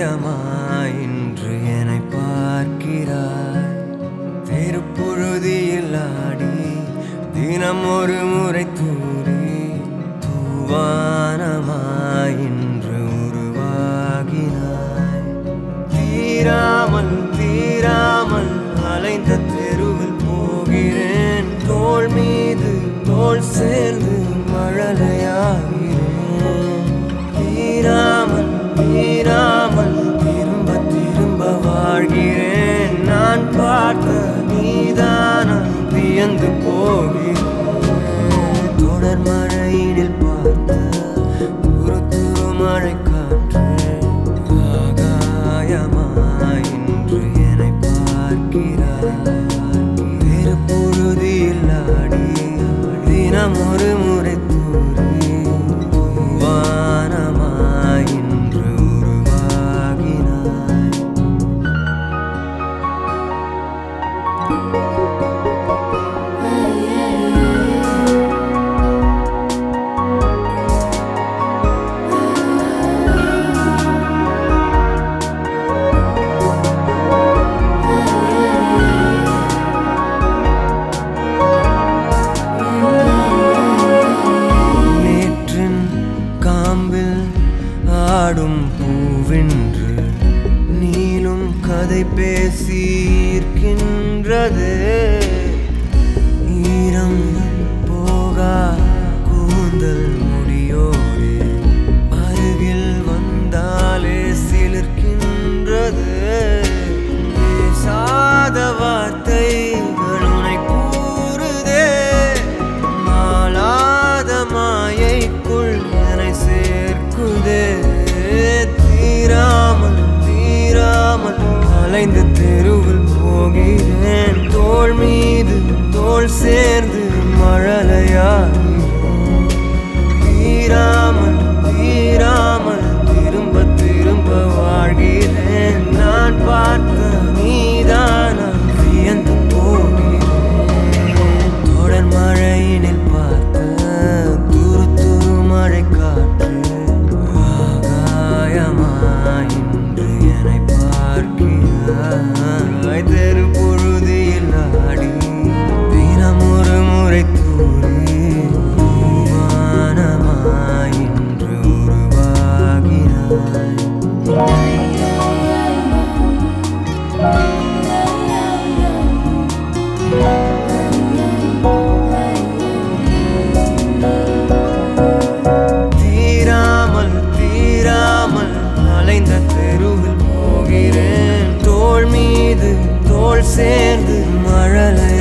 ஆகாயமாய் இன்று என்னை பார்க்கிறாய் தெருப்புழுதியில் ஆடி தினம் ஒரு முறை தூரி தூவானமாய் இன்று உருவாகினாய் தீராமல் தீராமல் அலைந்த தெருவில் போகிறேன் தோள் மீது தோள் சேர்ந்து மழலையாகிறேன் தீராமல் தீராமல் திரும்ப திரும்ப வாழ்கிறேன் நான் பார்த்த நீதான வியந்து போகிறேன் தொடர் மழையினில் பார்த்த துரு துரு மழை காற்று ஆகாயமாய் இன்று என்னை பார்க்கிறாய் வேறு பொழுதில் ஆடி தினம் ஒரு முறை தூரி வானமாய் இன்று உருவாகினாய் நேற்றின் காம்பில் ஆடும் பூவென்று நீளும் கதை பேசி இருக்கின்றது ஈரம் போகா கூந்தல் முடியோடு அருகில் வந்தாலே சிலிர்க்கின்றது பேசாத வார்த்தைகள் உனை கூறுதே மாளாத மாயைக்குள் என்னை சேர்க்குதே தீராமல் தீராமல் அலைந்து தெருவில் போகிறேன் தோள் மீது தோள் சேர்ந்து மழலையாகிறேன் தீராமல் தீராமல் திரும்ப திரும்ப வாழ்கிறேன் நான் பார்த்த நீதான வியந்து போகிறேன் தொடர் மழையினில் பார்த்த துரு துரு மழை காற்று ஆகாயமாய் இன்று என்னை பார்க்கிறாய் தெரு பொழுதில் ஆடி தினம் ஒரு முறை தூரி வானமாய் இன்று உருவாகினாய் தீராமல் தீராமல் அலைந்த தெருவில் போகிறேன் தோள் மீது தோள் சேர்ந்து மழலை